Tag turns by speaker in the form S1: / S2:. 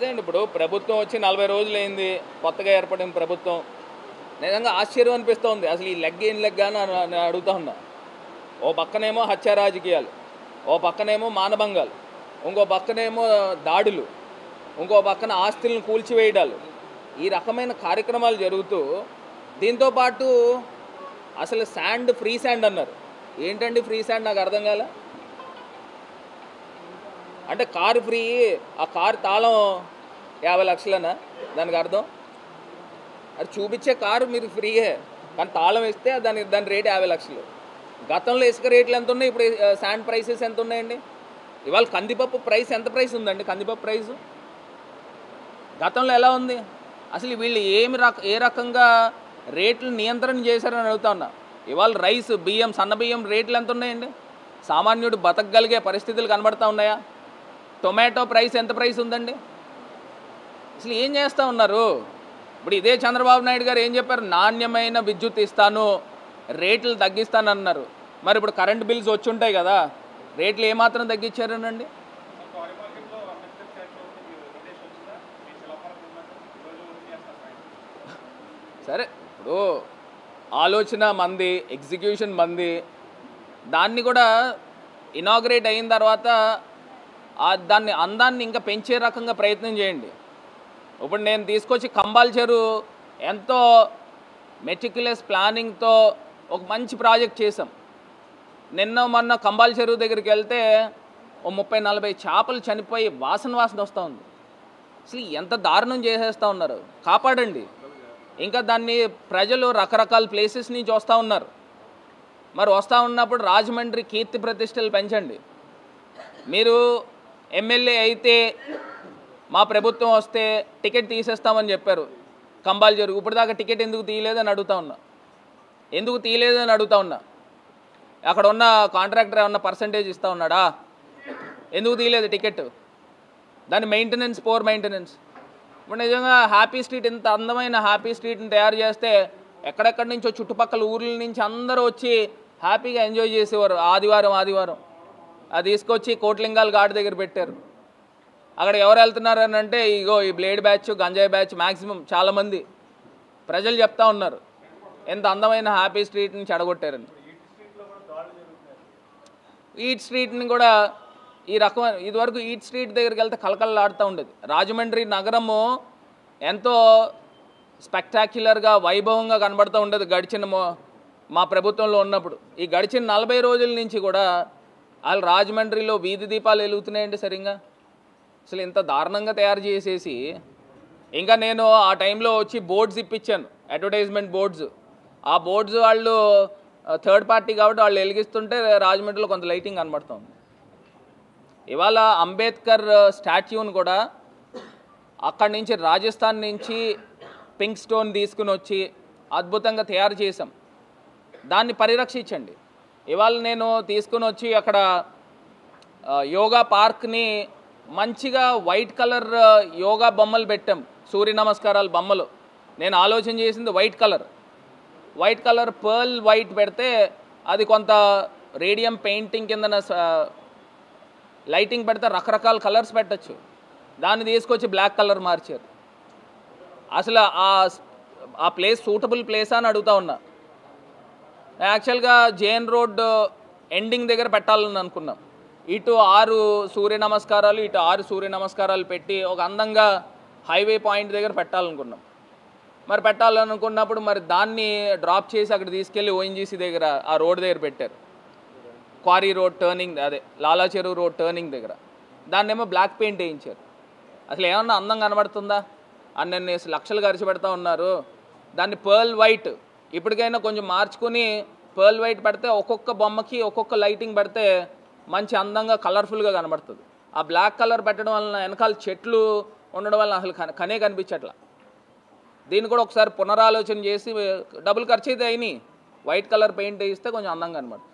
S1: అదే అండి ఇప్పుడు ప్రభుత్వం వచ్చి నలభై రోజులు అయింది కొత్తగా ఏర్పడిన ప్రభుత్వం నిజంగా ఆశ్చర్యం అనిపిస్తోంది అసలు ఈ లెగ్ ఏం లెగ్ అని అను- నేను అడుగుతా ఉన్నా ఓ పక్కనేమో హత్య రాజకీయాలు ఓ పక్కనేమో మానభంగాలు ఇంకో పక్కనేమో దాడులు ఇంకో పక్కన ఆస్తులను కూల్చివేయడాలు ఈ రకమైన కార్యక్రమాలు జరుగుతూ దీంతో పాటు అసలు శాండ్ ఫ్రీ శాండ్ అన్నారు ఏంటండి ఫ్రీ శాండ్ నాకు అర్థం కాలే అంటే కారు ఫ్రీ ఆ కారు తాళం యాభై లక్షలనా దానికి అర్థం అది చూపించే కారు మీరు ఫ్రీయే కానీ తాళం ఇస్తే దాని దాని రేట్ యాభై లక్షలు గతంలో ఇసుక రేట్లు ఎంత ఉన్నాయి ఇప్పుడు ఆ, శాండ్ ప్రైసెస్ ఎంత ఉన్నాయండి ఇవాళ కందిపప్పు ప్రైస్ ఎంత ప్రైస్ ఉందండి కందిపప్పు ప్రైస్ గతంలో ఎలా ఉంది అసలు వీళ్ళు ఏమి రక ఏ రకంగా రేట్లు నియంత్రణ చేశారని అడుగుతా ఉన్నా ఇవాళ రైస్ బియ్యం సన్న బియ్యం రేట్లు ఎంత ఉన్నాయండి సామాన్యుడు బతకగలిగే పరిస్థితులు కనబడతా ఉన్నాయా టొమాటో ప్రైస్ ఎంత ప్రైస్ ఉందండి అసలు ఏం చేస్తూ ఉన్నారు ఇప్పుడు ఇదే చంద్రబాబు నాయుడు గారు ఏం చెప్పారు నాణ్యమైన విద్యుత్ ఇస్తాను రేట్లు తగ్గిస్తానన్నారు మరి ఇప్పుడు కరెంట్ బిల్స్ వచ్చి ఉంటాయి కదా రేట్లు ఏమాత్రం తగ్గించారనండి సరే ఇప్పుడు ఆలోచన మంది ఎగ్జిక్యూషన్ మంది దాన్ని కూడా ఇనాగ్రేట్ అయిన తర్వాత ఆ దాన్ని అందాన్ని ఇంకా పెంచే రకంగా ప్రయత్నం చేయండి ఇప్పుడు నేను తీసుకొచ్చి కంబాల్ చెరువు ఎంతో మెటిక్యులస్ ప్లానింగ్తో ఒక మంచి ప్రాజెక్ట్ చేసాం నిన్న మొన్న కంబాల్ చెరువు దగ్గరికి వెళ్తే ఓ ముప్పై నలభై చేపలు చనిపోయి వాసన వాసన వస్తూ ఉంది అసలు ఎంత దారుణం చేసేస్తూ ఉన్నారు కాపాడండి ఇంకా దాన్ని ప్రజలు రకరకాల ప్లేసెస్ నుంచి వస్తూ ఉన్నారు మరి వస్తూ ఉన్నప్పుడు రాజమండ్రి కీర్తి ప్రతిష్టలు పెంచండి మీరు ఎమ్మెల్యే అయితే మా ప్రభుత్వం వస్తే టికెట్ తీసేస్తామని చెప్పారు కంబాల్ జరుగు ఇప్పుడు దాకా టికెట్ ఎందుకు తీయలేదని అడుగుతా ఉన్నా ఎందుకు తీయలేదని అడుగుతా ఉన్నా అక్కడ ఉన్న కాంట్రాక్టర్ ఏమన్నా పర్సంటేజ్ ఇస్తా ఉన్నాడా ఎందుకు తీయలేదు టికెట్ దాని మెయింటెనెన్స్ పోర్ మెయింటెనెన్స్ ఇప్పుడు నిజంగా హ్యాపీ స్ట్రీట్ ఇంత అందమైన హ్యాపీ స్ట్రీట్ని తయారు చేస్తే ఎక్కడెక్కడి నుంచో చుట్టుపక్కల ఊర్ల నుంచి అందరూ వచ్చి హ్యాపీగా ఎంజాయ్ చేసేవారు ఆదివారం ఆదివారం అది తీసుకొచ్చి కోట్లింగాల ఘాట్ దగ్గర పెట్టారు అక్కడ ఎవరు వెళ్తున్నారు అని అంటే ఇగో ఈ బ్లేడ్ బ్యాచ్ గంజాయి బ్యాచ్ మ్యాక్సిమం చాలామంది ప్రజలు చెప్తా ఉన్నారు ఎంత అందమైన హ్యాపీ స్ట్రీట్ని చెడగొట్టారని ఈట్ స్ట్రీట్ని కూడా ఈ రకమైన ఇదివరకు ఈట్ స్ట్రీట్ దగ్గరికి వెళ్తే కలకలలాడుతూ ఉండేది రాజమండ్రి నగరము ఎంతో స్పెక్టాక్యులర్గా వైభవంగా కనబడుతూ ఉండేది గడిచిన మొ- మా ప్రభుత్వంలో ఉన్నప్పుడు ఈ గడిచిన నలభై రోజుల నుంచి కూడా వాళ్ళు రాజమండ్రిలో వీధి దీపాలు వెలుగుతున్నాయండి సరిగ్గా అసలు ఇంత దారుణంగా తయారు చేసేసి ఇంకా నేను ఆ టైంలో వచ్చి బోర్డ్స్ ఇప్పించాను అడ్వర్టైజ్మెంట్ బోర్డ్స్ ఆ బోర్డ్స్ వాళ్ళు థర్డ్ పార్టీ కాబట్టి వాళ్ళు వెలిగిస్తుంటే రాజమండ్రిలో కొంత లైటింగ్ కనబడుతుంది ఇవాళ అంబేద్కర్ స్టాచ్యూని కూడా అక్కడి నుంచి రాజస్థాన్ నుంచి పింక్ స్టోన్ తీసుకుని వచ్చి అద్భుతంగా తయారు చేసాం దాన్ని పరిరక్షించండి ఇవాళ నేను తీసుకుని వచ్చి అక్కడ ఆ, యోగా పార్క్ని మంచిగా వైట్ కలర్ ఆ, యోగా బొమ్మలు పెట్టాం సూర్య నమస్కారాల బొమ్మలు నేను ఆలోచన చేసింది white colour white colour pearl white పెడితే అది కొంత రేడియం పెయింటింగ్ కింద లైటింగ్ పెడితే రకరకాల కలర్స్ పెట్టచ్చు దాన్ని తీసుకొచ్చి బ్లాక్ కలర్ మార్చారు అసలు ఆ ఆ ప్లేస్ సూటబుల్ ప్లేస్ అని అడుగుతా ఉన్నా యాక్చువల్గా జేఎన్ రోడ్ ఎండింగ్ దగ్గర పెట్టాలని అనుకున్నాం ఇటు ఆరు సూర్య నమస్కారాలు ఇటు ఆరు సూర్య నమస్కారాలు పెట్టి ఒక అందంగా హైవే పాయింట్ దగ్గర పెట్టాలనుకున్నాం మరి పెట్టాలనుకున్నప్పుడు మరి దాన్ని డ్రాప్ చేసి అక్కడ తీసుకెళ్ళి ఓఎన్జీసీ దగ్గర ఆ రోడ్ దగ్గర పెట్టారు క్వారీ రోడ్ టర్నింగ్ అదే లాలా చెరువు రోడ్ టర్నింగ్ దగ్గర దాన్నేమో బ్లాక్ పెయింట్ వేయించారు అసలు ఏమన్నా అందం కనబడుతుందా అన్నీ లక్షలు ఖర్చు పెడతా ఉన్నారు దాన్ని పర్ల్ వైట్ ఇప్పటికైనా కొంచెం మార్చుకుని పర్ల్ వైట్ పెడితే ఒక్కొక్క బొమ్మకి ఒక్కొక్క లైటింగ్ పెడితే మంచి అందంగా కలర్ఫుల్గా కనబడుతుంది ఆ బ్లాక్ కలర్ పెట్టడం వలన వెనకాల చెట్లు ఉండడం వలన అసలు కన- కనే కనిపించట్లా దీన్ని కూడా ఒకసారి పునరాలోచన చేసి డబుల్ ఖర్చు అయితే అయినాయి వైట్ కలర్ పెయింట్ వేయిస్తే కొంచెం అందంగా కనబడుతుంది